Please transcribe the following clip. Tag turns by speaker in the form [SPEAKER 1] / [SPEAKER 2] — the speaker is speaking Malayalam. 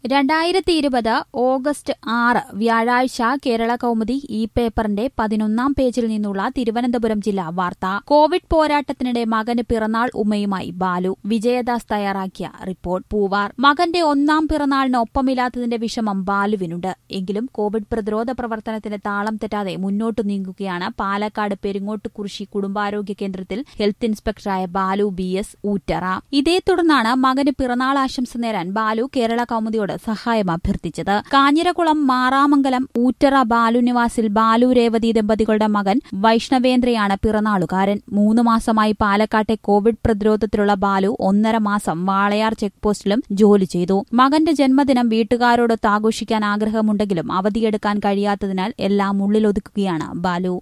[SPEAKER 1] രണ്ടായിരത്തി ഇരുപത് ഓഗസ്റ്റ് ആറ് വ്യാഴാഴ്ച കേരള കൗമുദി ഈ പേപ്പറിന്റെ പതിനൊന്നാം പേജിൽ നിന്നുള്ള തിരുവനന്തപുരം ജില്ലാ വാർത്ത കോവിഡ് പോരാട്ടത്തിനിടെ മകന് പിറന്നാൾ ഉമ്മയുമായി ബാലു വിജയദാസ് തയ്യാറാക്കിയ റിപ്പോർട്ട് പൂവാർ മകന്റെ ഒന്നാം പിറന്നാളിന് ഒപ്പമില്ലാത്തതിന്റെ വിഷമം ബാലുവിനുണ്ട് എങ്കിലും കോവിഡ് പ്രതിരോധ പ്രവർത്തനത്തിന് താളം തെറ്റാതെ മുന്നോട്ടു നീങ്ങുകയാണ് പാലക്കാട് പെരിങ്ങോട്ടുകുറിശി കുടുംബാരോഗ്യ കേന്ദ്രത്തിൽ ഹെൽത്ത് ഇൻസ്പെക്ടറായ ബാലു ബി എസ് ഊറ്ററ ഇതേ തുടർന്നാണ് മകന് പിറന്നാൾ ആശംസ നേരാൻ ബാലു കേരള കൗമുദിയോട് സഹായം അഭ്യർത്ഥിച്ചത് കാഞ്ഞിരകുളം മാറാമംഗലം ഊറ്ററ ബാലു നിവാസിൽ ബാലു രേവതി ദമ്പതികളുടെ മകൻ വൈഷ്ണവേന്ദ്രയാണ് പിറന്നാളുകാരൻ മൂന്ന് മാസമായി പാലക്കാട്ടെ കോവിഡ് പ്രതിരോധത്തിലുള്ള ബാലു ഒന്നര മാസം വാളയാർ ചെക്ക് പോസ്റ്റിലും ജോലി ചെയ്തു മകന്റെ ജന്മദിനം വീട്ടുകാരോടൊത്ത് ആഘോഷിക്കാൻ ആഗ്രഹമുണ്ടെങ്കിലും അവധിയെടുക്കാൻ കഴിയാത്തതിനാൽ എല്ലാം ഉള്ളിലൊതുക്കുകയാണ് ബാലു